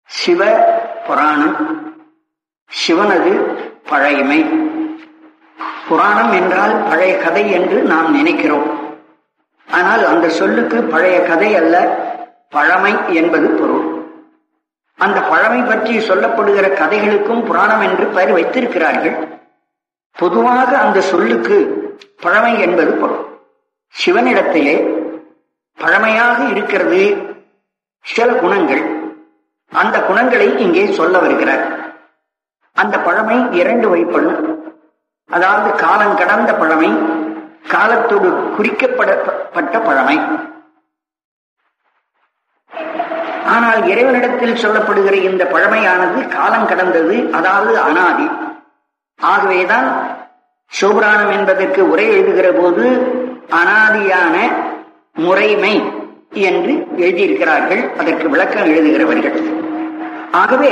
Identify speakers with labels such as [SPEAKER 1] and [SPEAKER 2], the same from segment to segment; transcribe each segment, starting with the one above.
[SPEAKER 1] சிவ புராணம் சிவனது பழைமை புராணம் என்றால் பழைய கதை என்று நாம் நினைக்கிறோம் ஆனால் அந்த சொல்லுக்கு பழைய கதை அல்ல பழமை என்பது பொருள் அந்த பழமை பற்றி சொல்லப்படுகிற கதைகளுக்கும் புராணம் என்று பெயர் வைத்திருக்கிறார்கள் பொதுவாக அந்த சொல்லுக்கு பழமை என்பது பொருள் சிவனிடத்திலே பழமையாக இருக்கிறது சில குணங்கள் அந்த குணங்களை இங்கே சொல்ல வருகிறார் அந்த பழமை இரண்டு வகைப்படும் அதாவது காலம் கடந்த பழமை காலத்தோடு குறிக்கப்படப்பட்ட பழமை ஆனால் இறைவனிடத்தில் சொல்லப்படுகிற இந்த பழமையானது காலம் கடந்தது அதாவது அனாதி ஆகவேதான் சிவபுராணம் என்பதற்கு உரை எழுதுகிற போது அனாதியான முறைமை என்று எழுதியிருக்கிறார்கள் அதற்கு விளக்கம் எழுதுகிறவர்கள் ஆகவே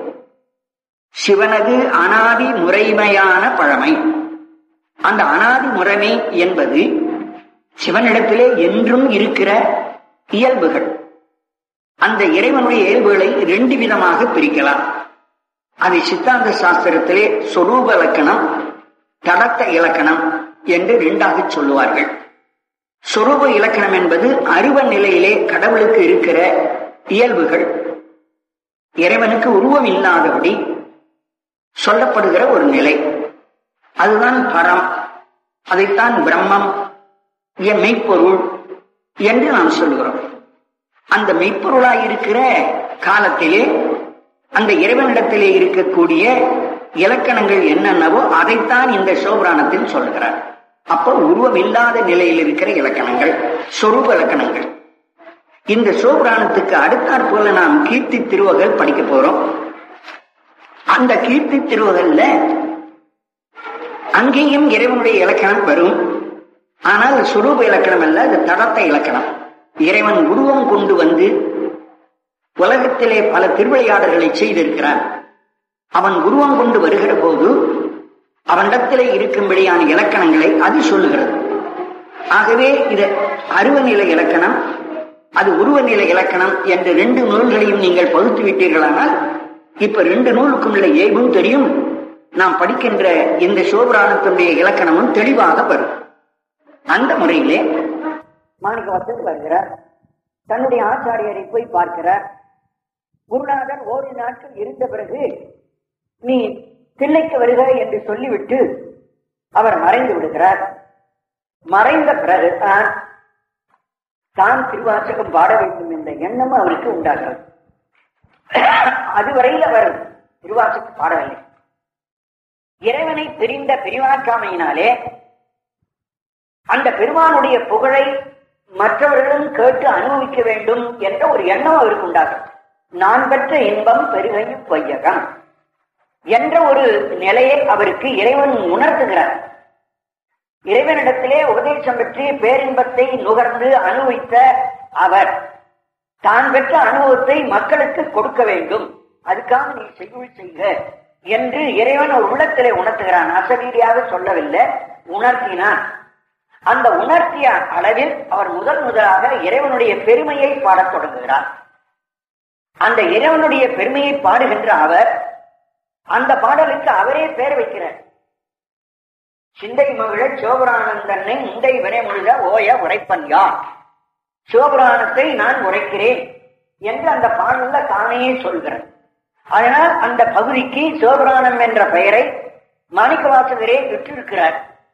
[SPEAKER 1] சிவனது அனாதி முறைமையான பழமை அந்த அனாதி முறைமை என்பது சிவனிடத்திலே என்றும் இருக்கிற இயல்புகள் அந்த இறைவனுடைய இயல்புகளை ரெண்டு விதமாக பிரிக்கலாம் அதை சித்தாந்த சாஸ்திரத்திலே சொரூப இலக்கணம் தடத்த இலக்கணம் என்று இரண்டாக சொல்லுவார்கள் சொரூப இலக்கணம் என்பது அருவ நிலையிலே கடவுளுக்கு இருக்கிற இயல்புகள் இறைவனுக்கு உருவம் இல்லாதபடி சொல்லப்படுகிற ஒரு நிலை அதுதான் பரம் அதைத்தான் பிரம்மம் மெய்ப்பொருள் என்று நாம் சொல்கிறோம் அந்த மெய்ப்பொருளாய் இருக்கிற காலத்திலே அந்த இறைவனிடத்திலே இருக்கக்கூடிய இலக்கணங்கள் என்னென்னவோ அதைத்தான் இந்த சோபராணத்தில் சொல்கிறார் அப்போ உருவம் இல்லாத நிலையில் இருக்கிற இலக்கணங்கள் சொரூப இலக்கணங்கள் இந்த சோபுராணத்துக்கு அடுத்தாற் போல நாம் கீர்த்தி திருவகள் படிக்க போறோம் அந்த கீர்த்தி திருவகல்ல அங்கேயும் இறைவனுடைய இலக்கணம் வரும் ஆனால் சுரூப இலக்கணம் அல்ல அது தடத்த இலக்கணம் இறைவன் உருவம் கொண்டு வந்து உலகத்திலே பல திருவிளையாடல்களை செய்திருக்கிறான் அவன் உருவம் கொண்டு வருகிற போது அவனிடத்திலே இருக்கும்படியான இலக்கணங்களை அது சொல்லுகிறது ஆகவே இது அருவநிலை இலக்கணம் அது உருவநிலை இலக்கணம் என்ற ரெண்டு நூல்களையும் நீங்கள் பகுத்து விட்டீர்களானால் இப்ப ரெண்டு நூலுக்கும் உள்ள ஏய்வும் தெரியும் நாம் படிக்கின்ற இந்த சிவபுராணத்தினுடைய இலக்கணமும் தெளிவாக வரும் அந்த முறையிலே மாணிக்கவாசல் வருகிறார் தன்னுடைய ஆச்சாரியரை போய் பார்க்கிறார் குருநாதர் ஓரிரு நாட்கள் இருந்த பிறகு நீ தில்லைக்கு வருக என்று சொல்லிவிட்டு அவர் மறைந்து விடுகிறார் மறைந்த பிறகு தான் தான் திருவாசகம் பாட வேண்டும் என்ற எண்ணம் அவருக்கு உண்டாகிறது அதுவரையில் அவர் திருவாசகம் பாடவில்லை இறைவனை பிரிந்த பிரிவாற்றாமையினாலே அந்த பெருமானுடைய புகழை மற்றவர்களும் கேட்டு அனுபவிக்க வேண்டும் என்ற ஒரு எண்ணம் அவருக்கு உண்டாகும் நான் பெற்ற இன்பம் பெருகையும் பொய்யகம் என்ற ஒரு நிலையை அவருக்கு இறைவன் உணர்த்துகிறார் இறைவனிடத்திலே உபதேசம் பெற்று பேரின்பத்தை நுகர்ந்து அனுபவித்த அவர் தான் பெற்ற அனுபவத்தை மக்களுக்கு கொடுக்க வேண்டும் அதுக்காக நீ செய்யுள் செய்க என்று இறைவன் ஒரு உள்ளத்திலே உணர்த்துகிறான் அசரீதியாக சொல்லவில்லை உணர்த்தினான் அந்த உணர்த்திய அளவில் அவர் முதல் முதலாக இறைவனுடைய பெருமையை பாடத் தொடங்குகிறார் அந்த இறைவனுடைய பெருமையை பாடுகின்ற அவர் அந்த பாடலுக்கு அவரே பெயர் வைக்கிறார் சிந்தை மகிழ சிவபுராணந்தன்னை முந்தை வினைமுழுத ஓய உரைப்பன் யார் சிவபுராணத்தை நான் உரைக்கிறேன் என்று அந்த பாடல்ல தானே சொல்கிறார் அதனால் அந்த பகுதிக்கு சிவபுராணம் என்ற பெயரை மாணிக்கவாசகரே விட்டிருக்கிறார்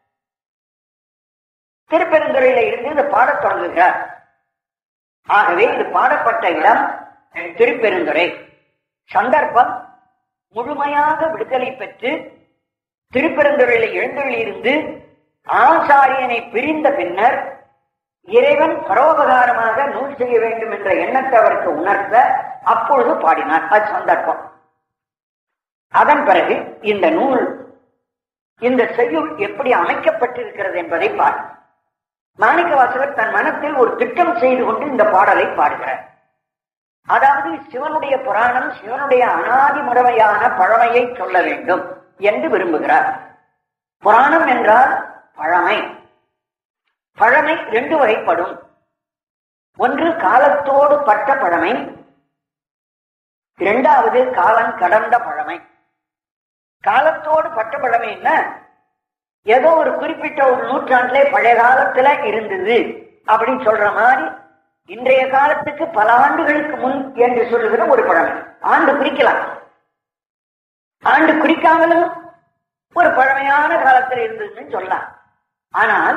[SPEAKER 1] திருப்பெருந்துறையில இருந்து இது பாடத் தொடங்குகிறார் ஆகவே இது பாடப்பட்ட இடம் திருப்பெருந்துறை சந்தர்ப்பம் முழுமையாக விடுதலை பெற்று திருப்பெருந்துறையில எழுந்தொழிலிருந்து ஆசாரியனை பிரிந்த பின்னர் இறைவன் பரோபகாரமாக நூல் செய்ய வேண்டும் என்ற எண்ணத்தை அவருக்கு உணர்த்த அப்பொழுது பாடினார் அது சந்தர்ப்பம் அதன் பிறகு இந்த நூல் இந்த செய்யுள் எப்படி அமைக்கப்பட்டிருக்கிறது என்பதை பார் மாணிக்க வாசகர் தன் மனத்தில் ஒரு திட்டம் செய்து கொண்டு இந்த பாடலை பாடுகிறார் அதாவது சிவனுடைய புராணம் சிவனுடைய அனாதி முறைமையான பழமையை சொல்ல வேண்டும் என்று விரும்புகிறார் புராணம் என்றால் பழமை பழமை ரெண்டு வகைப்படும் ஒன்று காலத்தோடு பட்ட பழமை இரண்டாவது காலம் கடந்த பழமை காலத்தோடு பட்ட பழமைன்னா ஏதோ ஒரு குறிப்பிட்ட ஒரு நூற்றாண்டிலே பழைய காலத்துல இருந்தது அப்படின்னு சொல்ற மாதிரி இன்றைய காலத்துக்கு பல ஆண்டுகளுக்கு முன் என்று சொல்லுகிற ஒரு பழமை ஆண்டு குறிக்கலாம் ஆண்டு குறிக்காமலும் ஒரு பழமையான காலத்தில் இருந்ததுன்னு சொல்லலாம் ஆனால்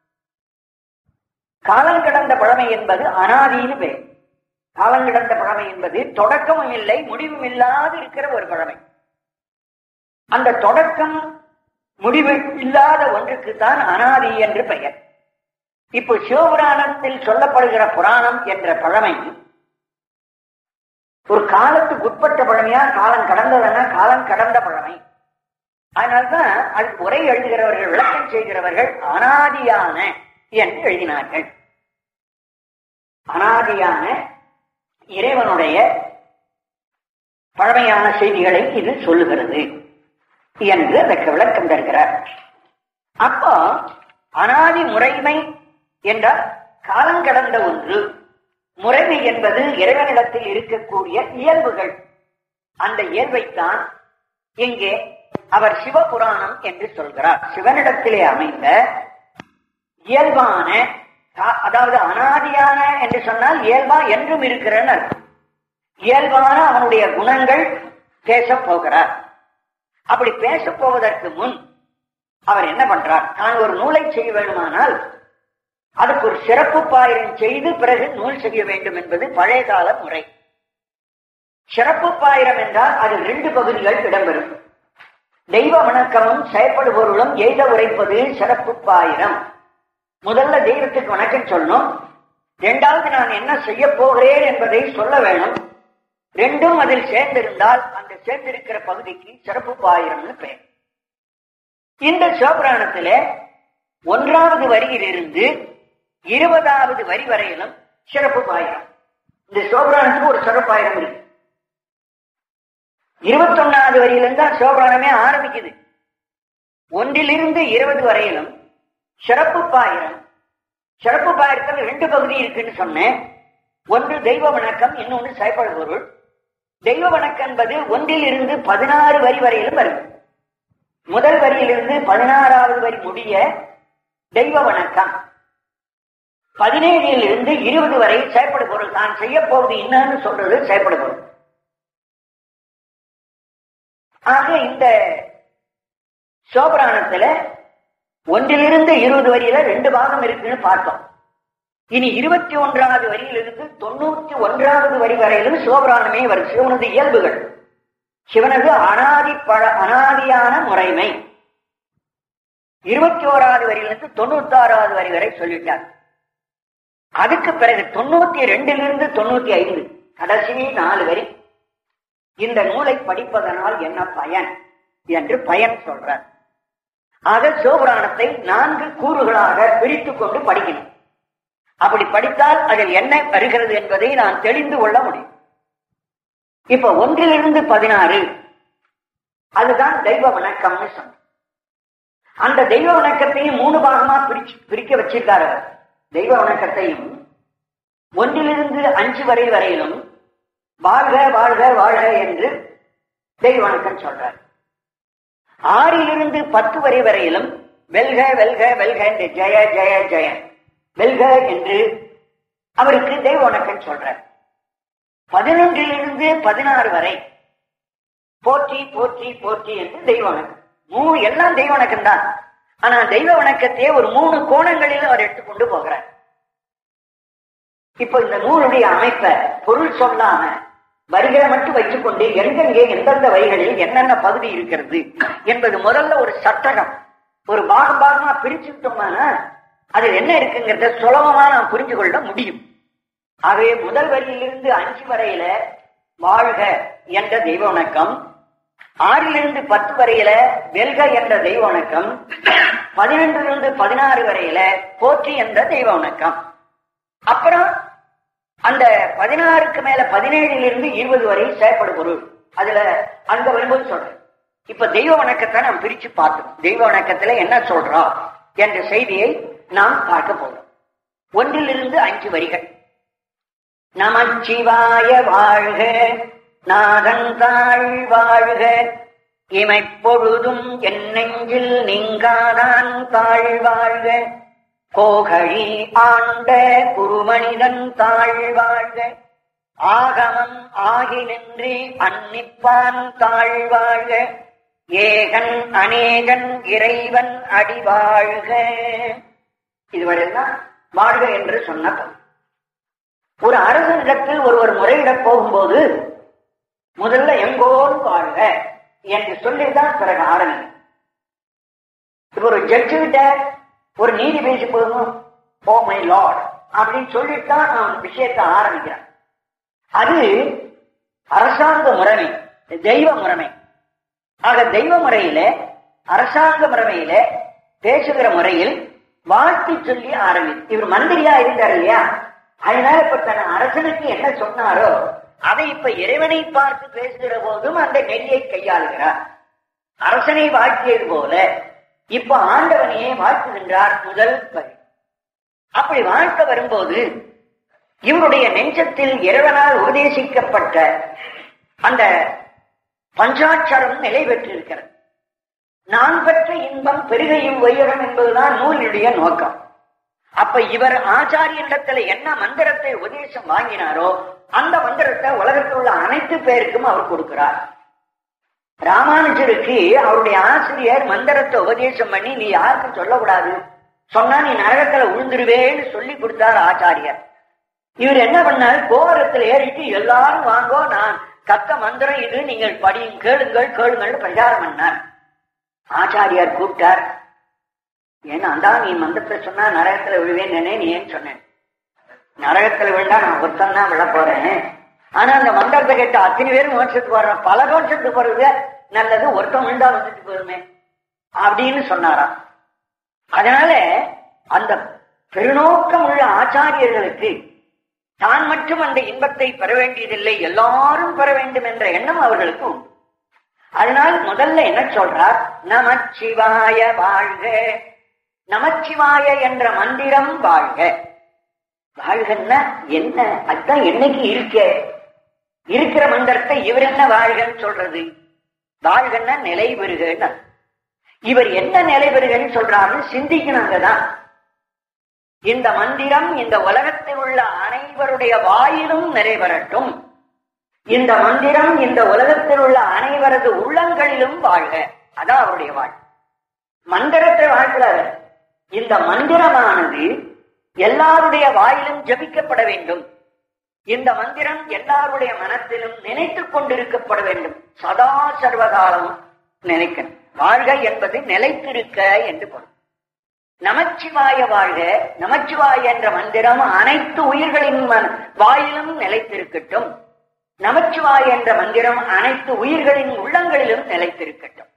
[SPEAKER 1] காலம் கடந்த பழமை என்பது அனாதின்னு பேர் காலம் கடந்த பழமை என்பது தொடக்கமும் இல்லை முடிவும் இல்லாது இருக்கிற ஒரு பழமை அந்த தொடக்கம் முடிவு இல்லாத ஒன்றுக்கு தான் அனாதி என்று பெயர் இப்போ சிவபுராணத்தில் சொல்லப்படுகிற புராணம் என்ற பழமை ஒரு காலத்துக்கு உட்பட்ட பழமையா காலம் கடந்ததுன்னா காலம் கடந்த பழமை அதனால்தான் அதுக்கு உரை எழுதுகிறவர்கள் விளக்கம் செய்கிறவர்கள் அனாதியான என்று எழுதினார்கள் அனாதியான இறைவனுடைய பழமையான செய்திகளை இது சொல்லுகிறது என்று அதற்கு விளக்கம் தருகிறார் அப்போ அனாதி முறைமை என்றால் காலம் கடந்த ஒன்று முறைமை என்பது இறைவனிடத்தில் இருக்கக்கூடிய இயல்புகள் அந்த இயல்பைத்தான் இங்கே அவர் சிவபுராணம் என்று சொல்கிறார் சிவனிடத்திலே அமைந்த இயல்பான அதாவது அனாதியான என்று சொன்னால் இயல்பா என்றும் இருக்கிறன்னு அர்த்தம் இயல்பான அவனுடைய குணங்கள் பேசப் போகிறார் அப்படி பேசப் போவதற்கு முன் அவர் என்ன பண்றார் நான் ஒரு நூலை செய்ய வேண்டுமானால் அதுக்கு ஒரு சிறப்பு பாயிரம் செய்து பிறகு நூல் செய்ய வேண்டும் என்பது பழைய கால முறை சிறப்பு பாயிரம் என்றால் அது ரெண்டு பகுதிகள் இடம்பெறும் தெய்வ வணக்கமும் செயற்படுபொருளும் எய்த உரைப்பது சிறப்பு பாயிரம் முதல்ல தெய்வத்துக்கு வணக்கம் சொல்லணும் இரண்டாவது நான் என்ன செய்ய போகிறேன் என்பதை சொல்ல வேணும் ரெண்டும் அதில் சேர்ந்திருந்தால் அந்த சேர்ந்திருக்கிற பகுதிக்கு சிறப்பு பாயிரம்னு பெயர் இந்த சிவபுராணத்திலே ஒன்றாவது வரியிலிருந்து இருபதாவது வரி வரையிலும் சிறப்பு பாயிரம் இந்த சிவபுராணத்துக்கு ஒரு சிறப்பு பாயிரம் இருக்கு இருபத்தொன்னாவது வரியிலிருந்து தான் சிவபுராணமே ஆரம்பிக்குது ஒன்றிலிருந்து இருபது வரையிலும் சிறப்பு பாயிரம் சிறப்பு பாயிரத்தில் ரெண்டு பகுதி இருக்குன்னு சொன்னேன் ஒன்று தெய்வ வணக்கம் இன்னொன்று செயற்படு பொருள் தெய்வ வணக்கம் என்பது ஒன்றில் இருந்து பதினாறு வரி வரையிலும் வரும் முதல் வரியிலிருந்து பதினாறாவது வரி முடிய தெய்வ வணக்கம் பதினேழில் இருந்து இருபது வரை செயற்படு பொருள் தான் செய்ய போவது என்னன்னு சொல்றது செயற்படு பொருள் ஆக இந்த சோபராணத்துல ஒன்றிலிருந்து இருபது வரியில ரெண்டு பாகம் இருக்குன்னு பார்த்தோம் இனி இருபத்தி ஒன்றாவது வரியிலிருந்து தொண்ணூத்தி ஒன்றாவது வரி வரையிலும் சிவபுராணமே வரும் சிவனது இயல்புகள் சிவனது அனாதி பழ அனாதியான முறைமை இருபத்தி ஓராவது வரியிலிருந்து தொண்ணூத்தி ஆறாவது வரி வரை சொல்லிட்டார் அதுக்கு பிறகு தொண்ணூத்தி ரெண்டிலிருந்து தொண்ணூத்தி ஐந்து கடைசி நாலு வரி இந்த நூலை படிப்பதனால் என்ன பயன் என்று பயன் சொல்றார் ஆக சிவபுராணத்தை நான்கு கூறுகளாக பிரித்துக் கொண்டு படிக்கணும் அப்படி படித்தால் அதில் என்ன வருகிறது என்பதை நான் தெரிந்து கொள்ள முடியும் இப்ப ஒன்றிலிருந்து பதினாறு அதுதான் தெய்வ வணக்கம்னு சொன்ன அந்த தெய்வ வணக்கத்தையும் மூணு பாகமா பிரிச்சு பிரிக்க வச்சிருக்காரு அவர். தெய்வ வணக்கத்தையும் ஒன்றிலிருந்து அஞ்சு வரை வரையிலும் வாழ்க வாழ்க வாழ்க என்று தெய்வ வணக்கம் சொல்றார் ஆறிலிருந்து பத்து வரை வரையிலும் வெல்க வெல்க வெல்க என்று ஜெய ஜெய ஜெய வெல்க என்று அவருக்கு தெய்வ வணக்கம் சொல்றார் பதினொன்றிலிருந்து பதினாறு வரை போற்றி போற்றி போற்றி என்று தெய்வ வணக்கம் மூணு எல்லாம் தெய்வ வணக்கம் தான் ஆனா தெய்வ வணக்கத்தையே ஒரு மூணு கோணங்களில் அவர் எடுத்துக்கொண்டு போகிறார் இப்ப இந்த நூலுடைய அமைப்பை பொருள் சொல்லாம வரிகளை மட்டும் வைத்துக்கொண்டு எங்கெங்கே எந்தெந்த வரிகளில் என்னென்ன பகுதி இருக்கிறது என்பது முதல்ல ஒரு சட்டகம் ஒரு பாகம் பாகமா பிரிச்சுட்டோம்னா அது என்ன இருக்குங்கிறத சுலபமா நாம் புரிஞ்சு கொள்ள முடியும் ஆகவே முதல் வரியிலிருந்து அஞ்சு வரையில வாழ்க என்ற தெய்வ வணக்கம் ஆறிலிருந்து பத்து வரையில வெல்க என்ற தெய்வ வணக்கம் பதினொன்றிலிருந்து பதினாறு வரையில போற்றி என்ற தெய்வ வணக்கம் அப்புறம் அந்த பதினாறுக்கு மேல பதினேழிலிருந்து இருபது வரை செயற்படு பொருள் அதுல அங்க வரும்போது சொல்றேன் இப்ப தெய்வ வணக்கத்தை நாம் பிரிச்சு பார்த்தோம் தெய்வ வணக்கத்துல என்ன சொல்றோம் என்ற செய்தியை நாம் பார்க்க போறோம் ஒன்றிலிருந்து அஞ்சு வரிகள் நமச்சிவாய வாழ்க நாதன் தாழ் வாழ்க இமைப்பொழுதும் என் நெஞ்சில் நீங்காதான் தாழ் வாழ்க கோகழி ஆண்ட குருமனிதன் தாழ் வாழ்க ஆகமம் ஆகி நின்று அன்னிப்பான் தாழ் வாழ்க ஏகன் அநேகன் இறைவன் அடி வாழ்க இதுவரைதான் வாழ்க என்று சொன்ன பகுதி. ஒரு அரசனிடத்தில் ஒருவர் முறையிடப் போகும்போது முதல்ல எங்கோர் வாழ்க என்று சொல்லிதான் பிறகு ஆரம்பி இப்ப ஒரு ஜட்ஜு கிட்ட ஒரு நீதி பேசி போகணும் ஓ மை லார்ட் அப்படின்னு சொல்லிட்டு தான் அவன் விஷயத்தை ஆரம்பிக்கிறான் அது அரசாங்க முறைமை தெய்வ முறைமை ஆக தெய்வ முறையில அரசாங்க முறைமையில பேசுகிற முறையில் வாழ்த்தி சொல்லி ஆரம்பி இவர் மந்திரியா இருந்தார் இல்லையா அதனால இப்ப தன் அரசனுக்கு என்ன சொன்னாரோ அதை இப்ப இறைவனை பார்த்து பேசுகிற போதும் அந்த நெறியை கையாளுகிறார் அரசனை வாழ்த்தியது போல இப்ப ஆண்டவனையே வாழ்த்துகின்றார் முதல் பகுதி அப்படி வாழ்த்த வரும்போது இவருடைய நெஞ்சத்தில் இறைவனால் உபதேசிக்கப்பட்ட அந்த பஞ்சாட்சரம் நிலை பெற்றிருக்கிறது நான் பெற்ற இன்பம் பெருகையும் வையகம் என்பதுதான் நூலினுடைய நோக்கம் அப்ப இவர் ஆச்சாரியனிடத்துல என்ன மந்திரத்தை உபதேசம் வாங்கினாரோ அந்த மந்திரத்தை உலகத்தில் உள்ள அனைத்து பேருக்கும் அவர் கொடுக்கிறார் ராமானுஜருக்கு அவருடைய ஆசிரியர் மந்திரத்தை உபதேசம் பண்ணி நீ யாருக்கும் சொல்லக்கூடாது சொன்னா நீ நரகத்துல உழுந்துருவேன்னு சொல்லி கொடுத்தார் ஆச்சாரியர் இவர் என்ன பண்ணார் கோபுரத்தில் ஏறிட்டு எல்லாரும் வாங்கோ நான் கத்த மந்திரம் இது நீங்கள் படியும் கேளுங்கள் கேளுங்கள் பிரச்சாரம் பண்ணார் ஆச்சாரியார் கூப்பிட்டார் ஏன்னா அந்த நீ மந்திரத்தை சொன்னா நரகத்துல விழுவேன் நீ ஏன் சொன்னேன் நரகத்துல விழுந்தா நான் ஒருத்தன் தான் விழ போறேன் ஆனா அந்த மந்திரத்தை கேட்ட அத்தனை பேரும் மோட்சத்துக்கு போறேன் பல வருஷத்துக்கு போறது நல்லது ஒருத்தன் விழுந்தா வந்துட்டு போருமே அப்படின்னு சொன்னாராம் அதனால அந்த பெருநோக்கம் உள்ள ஆச்சாரியர்களுக்கு தான் மட்டும் அந்த இன்பத்தை பெற வேண்டியதில்லை எல்லாரும் பெற வேண்டும் என்ற எண்ணம் அவர்களுக்கு உண்டு அதனால் முதல்ல என்ன சொல்றார் நமச்சிவாய வாழ்க நமச்சிவாய என்ற மந்திரம் வாழ்க வாழ்கன்னா என்ன அதுதான் என்னைக்கு இருக்க இருக்கிற மந்திரத்தை இவர் என்ன வாழ்கன்னு சொல்றது வாழ்கன்னா நிலை பெறுகன்னு இவர் என்ன நிலை பெறுகன்னு சொல்றாருன்னு சிந்திக்கணுங்கதான் இந்த மந்திரம் இந்த உலகத்தில் உள்ள அனைவருடைய வாயிலும் நிறைவேறட்டும் இந்த மந்திரம் இந்த உலகத்தில் உள்ள அனைவரது உள்ளங்களிலும் வாழ்க அதான் அவருடைய வாழ் மந்திரத்தை வாழ்க்கிறார் இந்த மந்திரமானது எல்லாருடைய வாயிலும் ஜபிக்கப்பட வேண்டும் இந்த மந்திரம் எல்லாருடைய மனத்திலும் நினைத்துக் கொண்டிருக்கப்பட வேண்டும் சதா சர்வகாலம் நினைக்கணும் வாழ்க என்பது நிலைத்திருக்க என்று பொருள் நமச்சிவாய வாழ்க நமச்சிவாய என்ற மந்திரம் அனைத்து உயிர்களின் மன- வாயிலும் நிலைத்திருக்கட்டும் நமச்சிவாய என்ற மந்திரம் அனைத்து உயிர்களின் உள்ளங்களிலும் நிலைத்திருக்கட்டும்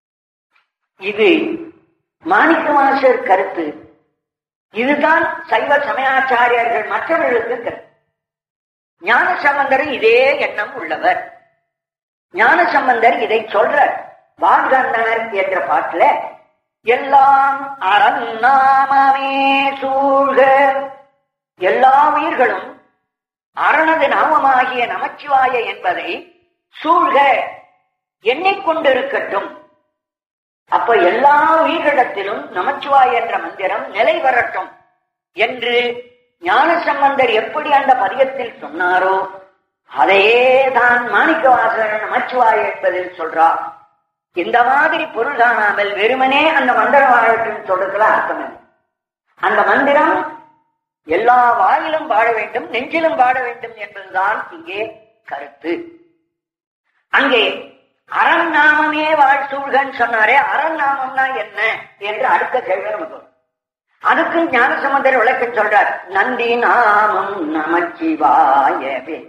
[SPEAKER 1] இது மாணிக்கவாசர் கருத்து இதுதான் சைவ சமயாச்சாரியர்கள் மற்றவர்களுக்கு கருத்து ஞான சம்பந்தரும் இதே எண்ணம் உள்ளவர் ஞான சம்பந்தர் இதை சொல்ற வாழ்கண்ணர் என்ற பாட்டுல எல்லாம் அறநாமமே சூழ்க எல்லா உயிர்களும் அரணது நாமமாகிய நமச்சிவாய என்பதை சூழ்க எண்ணிக்கொண்டிருக்கட்டும் அப்ப எல்லா உயிரிடத்திலும் நமச்சிவாய என்ற மந்திரம் நிலை வரட்டும் என்று ஞானசம்பந்தர் எப்படி அந்த பதியத்தில் சொன்னாரோ அதையே தான் மாணிக்கவாசகர் நமச்சிவாய என்பதில் சொல்றார் இந்த மாதிரி பொருள் காணாமல் வெறுமனே அந்த மந்திரம் வாழட்டும் சொல்றதுல அர்த்தம் இல்லை அந்த மந்திரம் எல்லா வாயிலும் வாழ வேண்டும் நெஞ்சிலும் வாழ வேண்டும் என்பதுதான் இங்கே கருத்து அங்கே அரண் நாமமே வாழ் சூழ்கன்னு சொன்னாரே அரண் நாமம்னா என்ன என்று அடுத்த கேள்வி நமக்கு வரும். அதுக்கு ஞானசம்பந்தர் விளக்கம் சொல்றார் நந்தி நாமம் நமச்சிவாயவே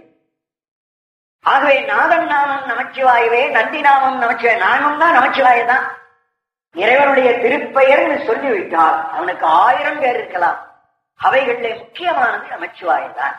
[SPEAKER 1] ஆகவே நாதன் நாமம் நமச்சிவாயவே நந்தி நாமம் நமச்சிவாய நாமம் தான் நமச்சிவாய தான் இறைவனுடைய திருப்பெயர்னு சொல்லிவிட்டால் அவனுக்கு ஆயிரம் பேர் இருக்கலாம் அவைகளிலே முக்கியமானது நமச்சிவாயம் தான்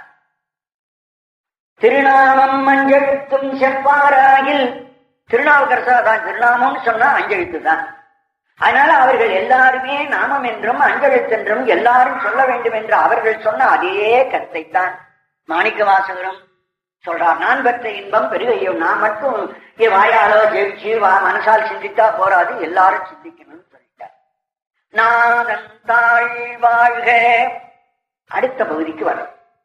[SPEAKER 1] திருநாமம் மஞ்செழுத்தும் செவ்வாராயில் திருநாவுக்கரசா தான் திருநாமம்னு சொன்னா அஞ்செழுத்து தான் அதனால அவர்கள் எல்லாருமே நாமம் என்றும் அஞ்செழுத்தென்றும் எல்லாரும் சொல்ல வேண்டும் என்று அவர்கள் சொன்ன அதே கருத்தைத்தான் மாணிக்க வாசகரும் சொல்றார் நான் பெற்ற இன்பம் பெருகையும் நான் மட்டும் என் வாயாலோ ஜெயிச்சு வா மனசால் சிந்தித்தா போராது எல்லாரும் சிந்திக்கணும்னு சொல்லிட்டார் நாதன் தாழ் வாழ்க அடுத்த பகுதிக்கு வர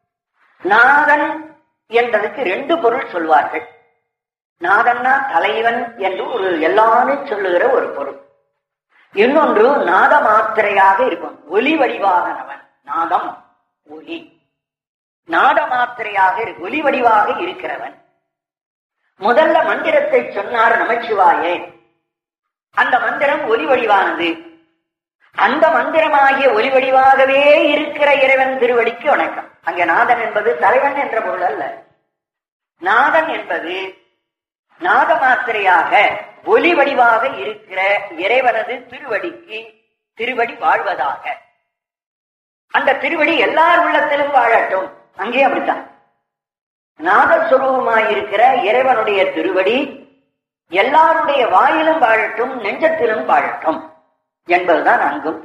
[SPEAKER 1] நாதன் என்பதற்கு ரெண்டு பொருள் சொல்வார்கள் நாதன்னா தலைவன் என்று ஒரு எல்லாரும் சொல்லுகிற ஒரு பொருள் இன்னொன்று நாத மாத்திரையாக இருக்கும் ஒலி வடிவாகனவன் நாதம் ஒலி நாத மாத்திரையாக இரு- ஒலி வடிவாக இருக்கிறவன் முதல்ல மந்திரத்தை சொன்னார் நமச்சிவாயே அந்த மந்திரம் ஒலி வடிவானது அந்த மந்திரமாகிய ஒலி வடிவாகவே இருக்கிற இறைவன் திருவடிக்கு வணக்கம் அங்கே நாதன் என்பது தலைவன் என்ற பொருள் அல்ல நாதன் என்பது நாத மாத்திரையாக ஒலி வடிவாக இருக்கிற இறைவனது திருவடிக்கு திருவடி வாழ்வதாக அந்த திருவடி எல்லார் உள்ளத்திலும் வாழட்டும் அங்கே அப்படித்தான் நாதஸ்வரூபமாயிருக்கிற இறைவனுடைய திருவடி எல்லாருடைய வாயிலும் வாழட்டும் நெஞ்சத்திலும் வாழட்டும் என்பதுதான் அங்கும்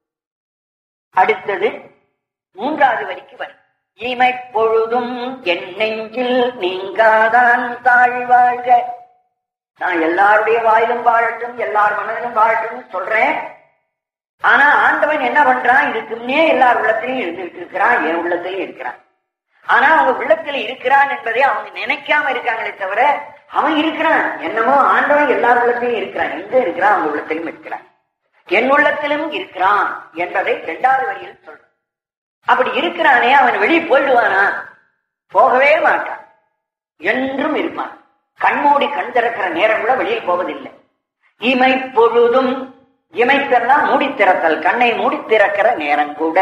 [SPEAKER 1] அடுத்தது மூன்றாவது வரிக்கு வரும் இமை பொழுதும் என் நெஞ்சில் நீங்காதான் தாழ்வாழ்க நான் எல்லாருடைய வாயிலும் வாழட்டும் எல்லார் மனதிலும் வாழட்டும் சொல்றேன் ஆனா ஆண்டவன் என்ன பண்றான் இதுக்கு முன்னே எல்லார் உள்ளத்திலையும் இருந்துட்டு இருக்கிறான் என் உள்ளத்திலையும் இருக்கிறான் ஆனா அவங்க உள்ளத்துல இருக்கிறான் என்பதை அவங்க நினைக்காம இருக்காங்களே தவிர அவன் இருக்கிறான் என்னமோ ஆண்டவன் எல்லார் உள்ளத்திலையும் இருக்கிறான் எங்க இருக்கிறான் அவங்க உள்ளத்திலும் இருக்கிறான் என் உள்ளத்திலும் இருக்கிறான் என்பதை இரண்டாவது வரியில் சொல்றான் அப்படி இருக்கிறானே அவன் வெளியே போயிடுவானா போகவே மாட்டான் என்றும் இருப்பான் கண்மூடி கண் திறக்கிற நேரம் கூட வெளியில் போவதில்லை இமை பொழுதும் இமைத்தெல்லாம் மூடி திறத்தல் கண்ணை மூடி திறக்கிற நேரம் கூட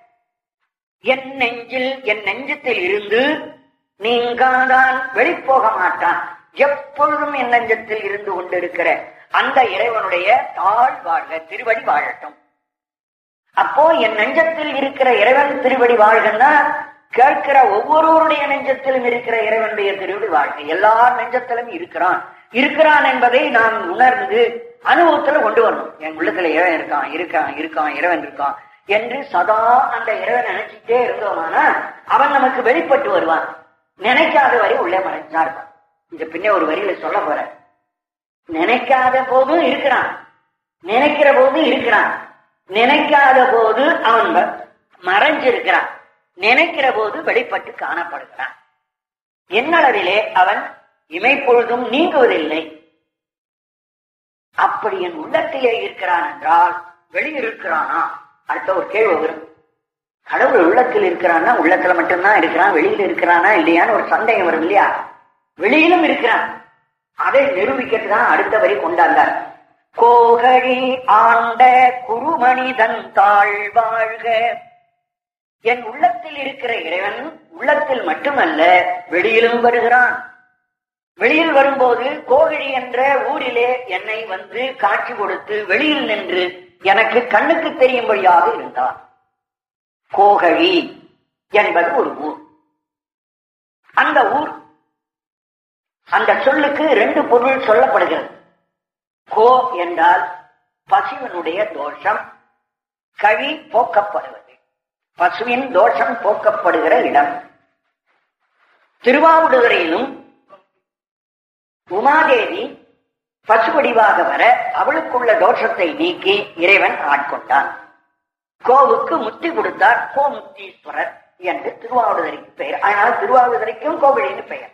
[SPEAKER 1] என் நெஞ்சில் என் நெஞ்சத்தில் இருந்து நீங்காதான் வெளிப்போக மாட்டான் எப்பொழுதும் என் நெஞ்சத்தில் இருந்து கொண்டிருக்கிற அந்த இறைவனுடைய தாழ் வாழ்க திருவடி வாழட்டும் அப்போ என் நெஞ்சத்தில் இருக்கிற இறைவன் திருவடி வாழ்கன்னா கேட்கிற ஒவ்வொருவருடைய நெஞ்சத்திலும் இருக்கிற இறைவனுடைய திருவடி வாழ்க எல்லார் நெஞ்சத்திலும் இருக்கிறான் இருக்கிறான் என்பதை நாம் உணர்ந்து அனுபவத்துல கொண்டு வரணும் என் உள்ளத்துல இறைவன் இருக்கான் இருக்கான் இருக்கான் இறைவன் இருக்கான் என்று சதா அந்த இறைவன் நினைச்சிட்டே இருந்தோமானா அவன் நமக்கு வெளிப்பட்டு வருவான் நினைக்காத வரை உள்ளே மறைச்சா இருப்பான் இது பின்னே ஒரு வரியில சொல்ல போற நினைக்காத போதும் இருக்கிறான் நினைக்கிற போதும் இருக்கிறான் நினைக்காத போது அவன் வ- மறைஞ்சிருக்கிறான் நினைக்கிற போது வெளிப்பட்டு காணப்படுகிறான் என்னளவிலே அவன் இமைப்பொழுதும் நீங்குவதில்லை அப்படி என் உள்ளத்திலே இருக்கிறான் என்றால் வெளியிருக்கிறானா அடுத்த ஒரு கேள்வி வரும் கடவுள் உள்ளத்தில் இருக்கிறான்னா உள்ளத்துல மட்டும்தான் இருக்கிறான் வெளியில இருக்கிறானா இல்லையான்னு ஒரு சந்தேகம் வரும் இல்லையா வெளியிலும் இருக்கிறான் அதை நிரூபிக்கிறது தான் அடுத்த வரி கொண்டாந்தார் கோகழி ஆண்ட குருமணிதன் தாழ் வாழ்க என் உள்ளத்தில் இருக்கிற இறைவன் உள்ளத்தில் மட்டுமல்ல வெளியிலும் வருகிறான் வெளியில் வரும்போது கோகிழி என்ற ஊரிலே என்னை வந்து காட்சி கொடுத்து வெளியில் நின்று எனக்கு கண்ணுக்கு தெரியும்படியாக இருந்தார் கோகழி என்பது ஒரு ஊர் அந்த ஊர் அந்த சொல்லுக்கு ரெண்டு பொருள் சொல்லப்படுகிறது கோ என்றால் பசுவினுடைய தோஷம் கழி போக்கப்படுவது பசுவின் தோஷம் போக்கப்படுகிற இடம் திருவாவூடுதுறையிலும் உமாதேவி பசு வடிவாக வர அவளுக்குள்ள தோஷத்தை நீக்கி இறைவன் ஆட்கொண்டான் கோவுக்கு முத்தி கொடுத்தார் கோமுத்தீஸ்வரர் என்று திருவாவூடுதுறைக்கு பெயர் அதனால் திருவாவூடுதுறைக்கும் கோவிலின்னு பெயர்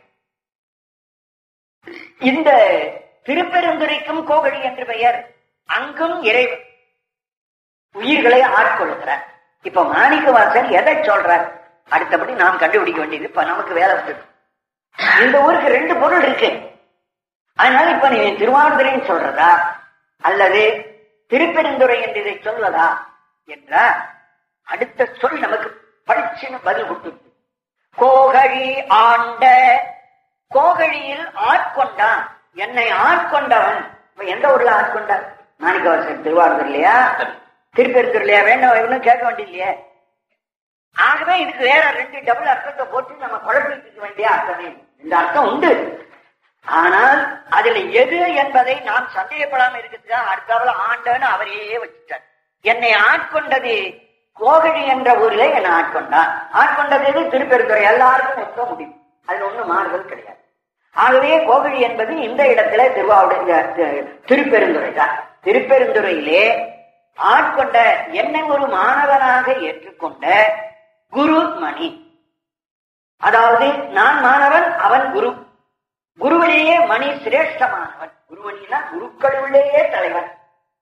[SPEAKER 1] இந்த திருப்பெருந்துறைக்கும் கோகழி என்று பெயர் அங்கும் இறைவன் உயிர்களை ஆட்கொள்கிறார் இப்ப மாணிக்க வாசன் எதை சொல்றார் அடுத்தபடி நாம் கண்டுபிடிக்க வேண்டியது இப்ப நமக்கு வேலை வந்தது இந்த ஊருக்கு ரெண்டு பொருள் இருக்கு அதனால இப்ப நீ திருவாரூரையும் சொல்றதா அல்லது திருப்பெருந்துறை என்று இதை சொல்வதா என்றா அடுத்த சொல் நமக்கு பளிச்சுன்னு பதில் கொடுத்து கோகழி ஆண்ட கோகழியில் ஆட்கொண்டான் என்னை ஆட்கொண்டவன் இப்ப எந்த ஊர்ல ஆட்கொண்டார் மாணிக்கவாசன் திருவாரூர் இல்லையா திருப்பெருந்தூர் இல்லையா வேண்டாம் இவனும் கேட்க வேண்டியலையே ஆகவே இதுக்கு வேற ரெண்டு டபுள் அர்த்தத்தை போட்டு நம்ம குழப்பிட்டு வேண்டிய அர்த்தமே இந்த அர்த்தம் உண்டு ஆனால் அதுல எது என்பதை நாம் சந்தேகப்படாம இருக்கிறதுக்காக அடுத்தாப்புல ஆண்டன்னு அவரையே வச்சுட்டார் என்னை ஆட்கொண்டது கோகழி என்ற ஊரிலே என்னை ஆட்கொண்டான் ஆட்கொண்டது எது திருப்பெருந்துறை எல்லாருக்கும் ஒத்த முடியும் அதுல ஒண்ணும் மாறுதல் கிடையாது ஆகவே கோவிலி என்பது இந்த இடத்துல திருவாவுடைய திருப்பெருந்துறை தான் திருப்பெருந்துறையிலே ஆட்கொண்ட என்னை ஒரு மாணவனாக ஏற்றுக்கொண்ட குரு மணி அதாவது நான் மாணவன் அவன் குரு குருவிலேயே மணி சிரேஷ்டமானவன் குருமணினா குருக்களுள்ளேயே தலைவன்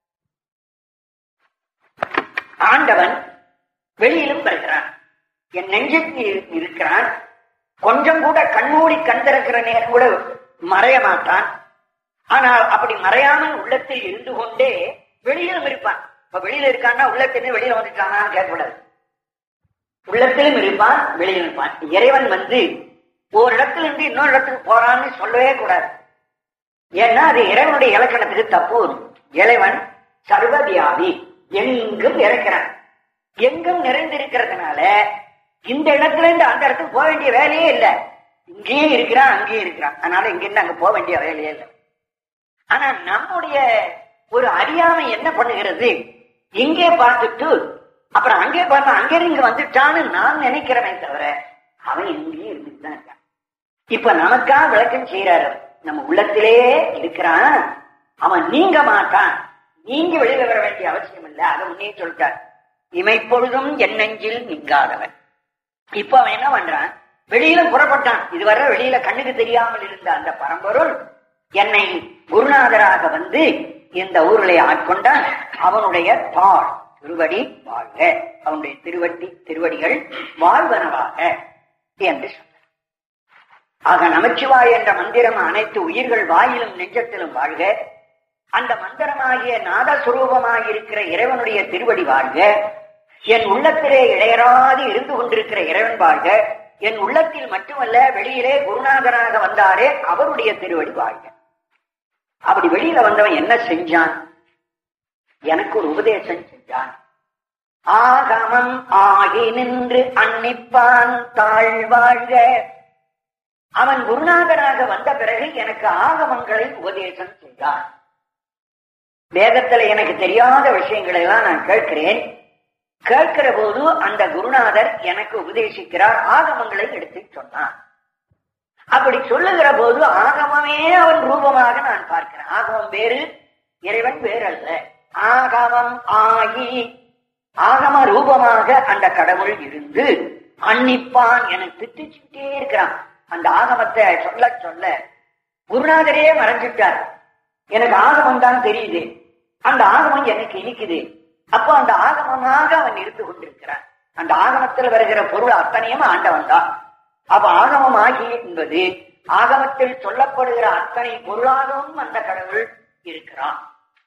[SPEAKER 1] ஆண்டவன் வெளியிலும் வருகிறான் என் நெஞ்சுக்கு இருக்கிறான் கொஞ்சம் கூட கண்மூடி கண் திறக்கிற நேரம் கூட மறைய மாட்டான் ஆனால் அப்படி மறையாமல் உள்ளத்தில் இருந்து கொண்டே வெளியிலும் இருப்பான் இப்ப வெளியில இருக்கான்னா உள்ளத்திலிருந்து வெளியில வந்துட்டானா கேட்கக்கூடாது உள்ளத்திலும் இருப்பான் வெளியிலும் இருப்பான் இறைவன் வந்து ஒரு இடத்துல இருந்து இன்னொரு இடத்துக்கு போறான்னு சொல்லவே கூடாது ஏன்னா அது இறைவனுடைய இலக்கணத்துக்கு தப்பு இறைவன் சர்வவியாபி எங்கும் இறக்கிறான் எங்கும் நிறைந்திருக்கிறதுனால இந்த இடத்துல இருந்து அந்த இடத்துக்கு போக வேண்டிய வேலையே இல்லை இங்கேயே இருக்கிறான் அங்கேயே இருக்கிறான் அதனால இங்கிருந்து அங்க போக வேண்டிய வேலையே இல்லை ஆனா நம்முடைய ஒரு அறியாமை என்ன பண்ணுகிறது இங்கே பார்த்துட்டு அப்புறம் அங்கே பார்த்தா அங்கே இங்க வந்துட்டான்னு நான் நினைக்கிறவனே தவிர அவன் இங்கேயே இருந்துட்டு தான் இருக்கான் இப்ப நமக்கா விளக்கம் செய்யறாரு நம்ம உள்ளத்திலே இருக்கிறான் அவன் நீங்க மாட்டான் நீங்க வெளியில வர வேண்டிய அவசியம் இல்லை அதை முன்னே சொல்லிட்டார் இமைப்பொழுதும் என் நெஞ்சில் நீங்காதவன் இப்ப அவன் என்ன பண்றான் வெளியில புறப்பட்டான் இதுவரை வெளியில கண்ணுக்கு தெரியாமல் இருந்த அந்த பரம்பொருள் என்னை குருநாதராக வந்து இந்த ஊரிலே ஆட்கொண்டான் அவனுடைய தாள் திருவடி வாழ்க அவனுடைய திருவட்டி திருவடிகள் வாழ்வனவாக என்று சொன்னார் ஆக நமச்சிவாய் என்ற மந்திரம் அனைத்து உயிர்கள் வாயிலும் நெஞ்சத்திலும் வாழ்க அந்த மந்திரமாகிய நாதஸ்வரூபமாயிருக்கிற இறைவனுடைய திருவடி வாழ்க என் உள்ளத்திலே இடையராது இருந்து கொண்டிருக்கிற இறைவன் வாழ்க என் உள்ளத்தில் மட்டுமல்ல வெளியிலே குருநாதராக வந்தாரே அவருடைய திருவடி வாழ்க அப்படி வெளியில வந்தவன் என்ன செஞ்சான் எனக்கு ஒரு உபதேசம் செஞ்சான் ஆகமம் ஆகி நின்று அன்னிப்பான் தாழ்வாழ்க அவன் குருநாதராக வந்த பிறகு எனக்கு ஆகமங்களை உபதேசம் செய்தான் வேதத்துல எனக்கு தெரியாத விஷயங்களை எல்லாம் நான் கேட்கிறேன் கேட்கிற போது அந்த குருநாதர் எனக்கு உபதேசிக்கிறார் ஆகமங்களை எடுத்து சொன்னான் அப்படி சொல்லுகிற போது ஆகமமே அவன் ரூபமாக நான் பார்க்கிறேன் ஆகமம் வேறு இறைவன் வேறல்ல ஆகமம் ஆகி ஆகம ரூபமாக அந்த கடவுள் இருந்து அன்னிப்பான் என திட்டிச்சுட்டே இருக்கிறான் அந்த ஆகமத்தை சொல்ல சொல்ல குருநாதரே மறைஞ்சிட்டார் எனக்கு ஆகமம் தான் தெரியுது அந்த ஆகமம் எனக்கு இனிக்குது அப்போ அந்த ஆகமமாக அவன் இருந்து கொண்டிருக்கிறான் அந்த ஆகமத்தில் வருகிற பொருள் அத்தனையும் ஆண்டவன் தான் அப்ப ஆகமம் ஆகி என்பது ஆகமத்தில் சொல்லப்படுகிற அத்தனை பொருளாகவும் அந்த கடவுள் இருக்கிறான்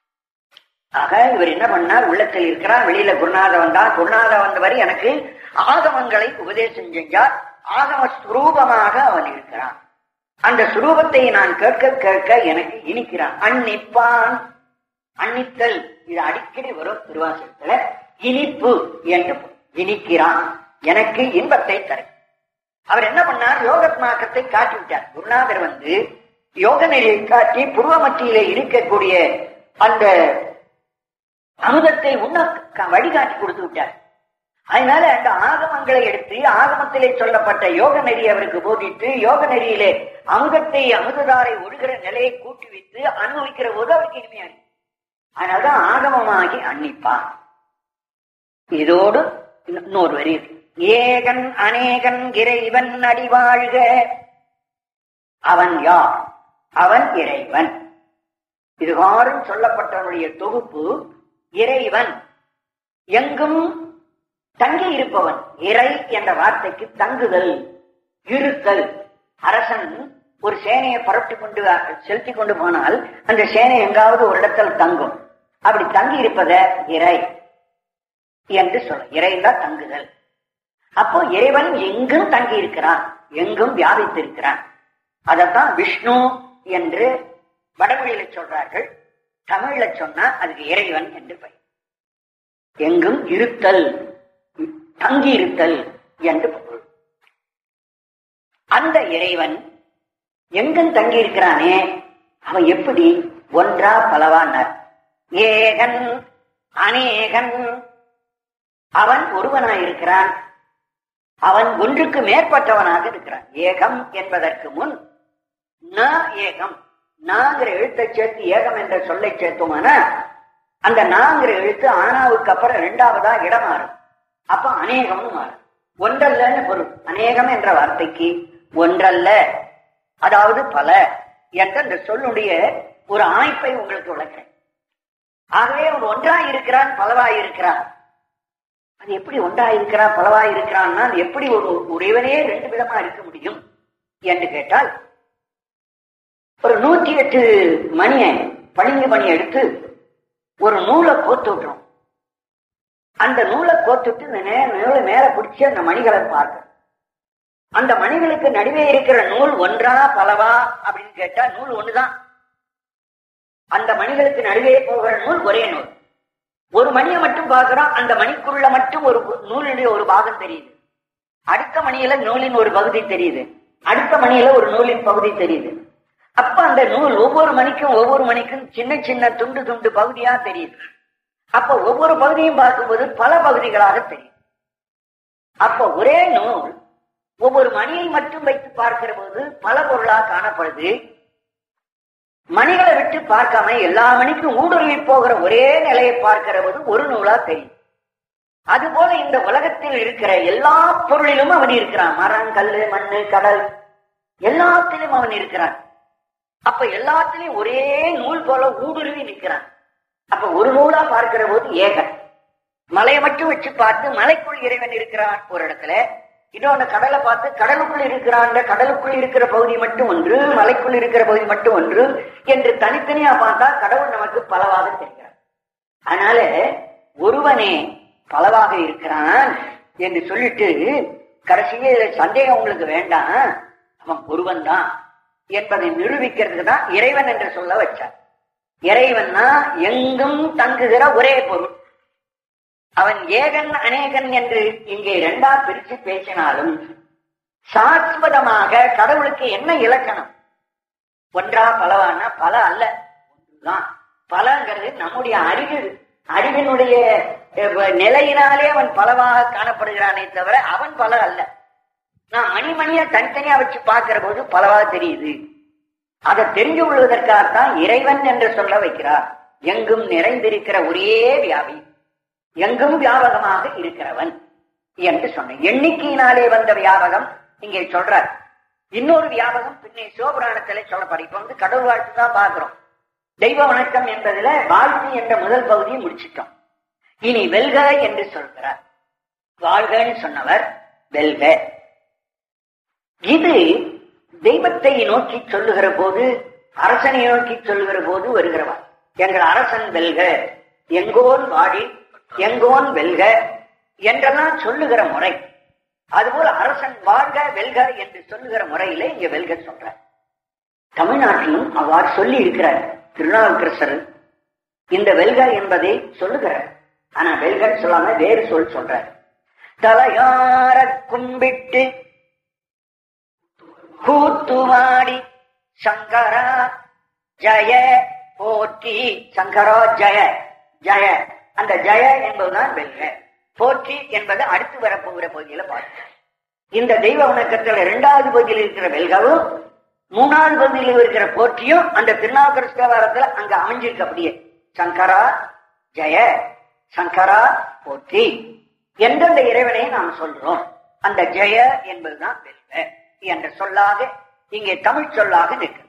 [SPEAKER 1] ஆக இவர் என்ன பண்ணார் உள்ளத்தில் இருக்கிறார் வெளியில குருநாத வந்தார் குருநாத வந்தவர் எனக்கு ஆகமங்களை உபதேசம் செஞ்சார் ஆகம ஸ்வரூபமாக அவன் இருக்கிறான் அந்த சுரூபத்தை நான் கேட்க கேட்க எனக்கு இனிக்கிறான் அன்னிப்பான் அன்னித்தல் இது அடிக்கடி வரும் திருவாசகத்துல இனிப்பு என்று இனிக்கிறான் எனக்கு இன்பத்தை தரும் அவர் என்ன பண்ணார் யோகத்மாக்கத்தை காட்டி விட்டார் குருநாதர் வந்து யோக நெறியை காட்டி புருவ மத்தியிலே இருக்கக்கூடிய அந்த அமுதத்தை உண்ண வழிகாட்டி கொடுத்து விட்டார் அதனால அந்த ஆகமங்களை எடுத்து ஆகமத்திலே சொல்லப்பட்ட யோக நெறி அவருக்கு போதித்து யோக நெறியிலே அமுதத்தை அமுததாரை ஒழுகிற நிலையை கூட்டி வைத்து அனுபவிக்கிற போது அவருக்கு இனிமையா இருக்கு அதனாலதான் ஆகமமாகி அன்னிப்பான் இதோடு இன்னொரு வரி இருக்கு ஏகன் அநேகன் இறைவன் அடிவாழ்க அவன் யார் அவன் இறைவன் இதுகாரும் சொல்லப்பட்டவனுடைய தொகுப்பு இறைவன் எங்கும் தங்கி இருப்பவன் இறை என்ற வார்த்தைக்கு தங்குதல் இருத்தல் அரசன் ஒரு சேனையை புரட்டி கொண்டு செலுத்தி கொண்டு போனால் அந்த சேனை எங்காவது ஒரு இடத்துல தங்கும் அப்படி தங்கி இருப்பத இறை என்று சொல்ல இறைந்தா தங்குதல் அப்போ இறைவன் எங்கும் தங்கி இருக்கிறான் எங்கும் வியாபித்திருக்கிறான் அதத்தான் விஷ்ணு என்று வடமொழியில சொல்றார்கள் தமிழ்ல சொன்னா அதுக்கு இறைவன் என்று பெயர் எங்கும் இருத்தல் தங்கி இருத்தல் என்று பொருள் அந்த இறைவன் எங்கும் தங்கி இருக்கிறானே அவன் எப்படி ஒன்றா பலவானார் ஏகன் அநேகன் அவன் ஒருவனாயிருக்கிறான் அவன் ஒன்றுக்கு மேற்பட்டவனாக இருக்கிறான் ஏகம் என்பதற்கு முன் ந ஏகம் நாங்கிற எழுத்தை சேர்த்து ஏகம் என்ற சொல்லை சேர்த்தோம்னா அந்த நாங்கிற எழுத்து ஆனாவுக்கு அப்புறம் இரண்டாவதா இடம் மாறும் அப்ப அநேகம்னு மாறும் ஒன்றல்லன்னு பொருள் அநேகம் என்ற வார்த்தைக்கு ஒன்றல்ல அதாவது பல என்ற அந்த சொல்லுடைய ஒரு அமைப்பை உங்களுக்கு விளக்கிறேன் ஆகவே அவன் ஒன்றாய் இருக்கிறான் பலவாய் இருக்கிறான் அது எப்படி ஒன்றாய் இருக்கிறான் பலவாய் இருக்கிறான்னா அது எப்படி ஒரு ஒருவனே ரெண்டு விதமா இருக்க முடியும் என்று கேட்டால் ஒரு நூத்தி எட்டு மணியை பளிங்கு மணி எடுத்து ஒரு நூலை கோத்து விட்டுரும் அந்த நூலை கோத்துட்டு இந்த நே நூலை மேல பிடிச்சி அந்த மணிகளை பார்க்க அந்த மணிகளுக்கு நடுவே இருக்கிற நூல் ஒன்றா பலவா அப்படின்னு கேட்டா நூல் ஒண்ணுதான் அந்த மணிகளுக்கு நடுவே போகிற நூல் ஒரே நூல் ஒரு மணியை மட்டும் பார்க்கிறோம் அந்த மணிக்குள்ள மட்டும் ஒரு நூலினுடைய ஒரு பாகம் தெரியுது அடுத்த மணியில நூலின் ஒரு பகுதி தெரியுது அடுத்த மணியில ஒரு நூலின் பகுதி தெரியுது அப்ப அந்த நூல் ஒவ்வொரு மணிக்கும் ஒவ்வொரு மணிக்கும் சின்ன சின்ன துண்டு துண்டு பகுதியா தெரியுது அப்ப ஒவ்வொரு பகுதியும் பார்க்கும்போது பல பகுதிகளாக தெரியும் அப்ப ஒரே நூல் ஒவ்வொரு மணியை மட்டும் வைத்து பார்க்கிற போது பல பொருளாக காணப்படுது மணிகளை விட்டு பார்க்காம எல்லா மணிக்கும் ஊடுருவி போகிற ஒரே நிலையை பார்க்கிற போது ஒரு நூலா தெரியும் அதுபோல இந்த உலகத்தில் இருக்கிற எல்லா பொருளிலும் அவன் இருக்கிறான் மரம் கல்லு மண்ணு கடல் எல்லாத்திலும் அவன் இருக்கிறான் அப்ப எல்லாத்திலையும் ஒரே நூல் போல ஊடுருவி நிற்கிறான் அப்ப ஒரு நூலா பார்க்கிற போது ஏகன் மலையை மட்டும் வச்சு பார்த்து மலைக்குள் இறைவன் இருக்கிறான் ஒரு இடத்துல இன்னொன்னு கடலை பார்த்து கடலுக்குள் இருக்கிறான் கடலுக்குள் இருக்கிற பகுதி மட்டும் ஒன்று மலைக்குள் இருக்கிற பகுதி மட்டும் ஒன்று என்று தனித்தனியா பார்த்தா கடவுள் நமக்கு பலவாக தெரிகிறார் அதனால ஒருவனே பலவாக இருக்கிறான் என்று சொல்லிட்டு கடைசியே சந்தேகம் உங்களுக்கு வேண்டாம் அவன் ஒருவன் தான் என்பதை நிரூபிக்கிறதுக்கு தான் இறைவன் என்று சொல்ல வச்சார் இறைவன்னா எங்கும் தங்குகிற ஒரே பொருள் அவன் ஏகன் அநேகன் என்று இங்கே இரண்டா பிரிச்சு பேசினாலும் சாஸ்வதமாக கடவுளுக்கு என்ன இலக்கணம் ஒன்றா பலவானா பல அல்ல ஒன்றுதான் பலங்கிறது நம்முடைய அறிவு அறிவினுடைய நிலையினாலே அவன் பலவாக காணப்படுகிறானே தவிர அவன் பல அல்ல நான் மணி மணியா தனித்தனியா வச்சு பார்க்கிற போது பலவா தெரியுது அதை தெரிஞ்சு கொள்வதற்காகத்தான் இறைவன் என்று சொல்ல வைக்கிறார் எங்கும் நிறைந்திருக்கிற ஒரே வியாபி எங்கும் வியாபகமாக இருக்கிறவன் என்று சொன்ன எண்ணிக்கையினாலே வந்த வியாபகம் இங்கே சொல்றார் இன்னொரு வியாபகம் பின்னே சிவபுராணத்திலே சொல்லப்படும் இப்ப வந்து கடவுள் வாழ்த்து தான் பார்க்கிறோம் தெய்வ வணக்கம் என்பதுல வாழ்த்து என்ற முதல் பகுதியை முடிச்சிட்டோம் இனி வெல்க என்று சொல்கிறார் வாழ்கன்னு சொன்னவர் வெல்க இது தெய்வத்தை நோக்கி சொல்லுகிற போது அரசனை நோக்கி சொல்லுகிற போது வருகிறவர் எங்கள் அரசன் வெல்க எங்கோன் வாடி எங்கோன் வெல்க என்றெல்லாம் சொல்லுகிற முறை அதுபோல அரசன் வாழ்க வெல்க என்று சொல்லுகிற முறையிலே இங்க வெல்க சொல்ற தமிழ்நாட்டிலும் அவ்வாறு சொல்லி இருக்கிறார் திருநாவுக்கரசர் இந்த வெல்க என்பதை சொல்லுகிறார் ஆனா வெல்கன்னு சொல்லாம வேறு சொல் சொல்றார் தலையார கும்பிட்டு கூத்துவாடி சங்கரா ஜய போற்றி சங்கரா ஜய ஜய அந்த ஜய என்பதுதான் வெல்க போற்றி என்பது அடுத்து வரப்போகிற பகுதியில பார்க்க இந்த தெய்வ வணக்கத்தில் இரண்டாவது பகுதியில் இருக்கிற வெல்கவும் மூணாவது பகுதியில் இருக்கிற போற்றியும் அந்த திருநாவுக்கரஸ்தவாரத்துல அங்க அமைஞ்சிருக்கு அப்படியே சங்கரா ஜெய சங்கரா போற்றி எந்தெந்த இறைவனை நாம் சொல்றோம் அந்த ஜெய என்பதுதான் வெல்க என்ற சொல்லாக இங்கே தமிழ் சொல்லாக நிற்க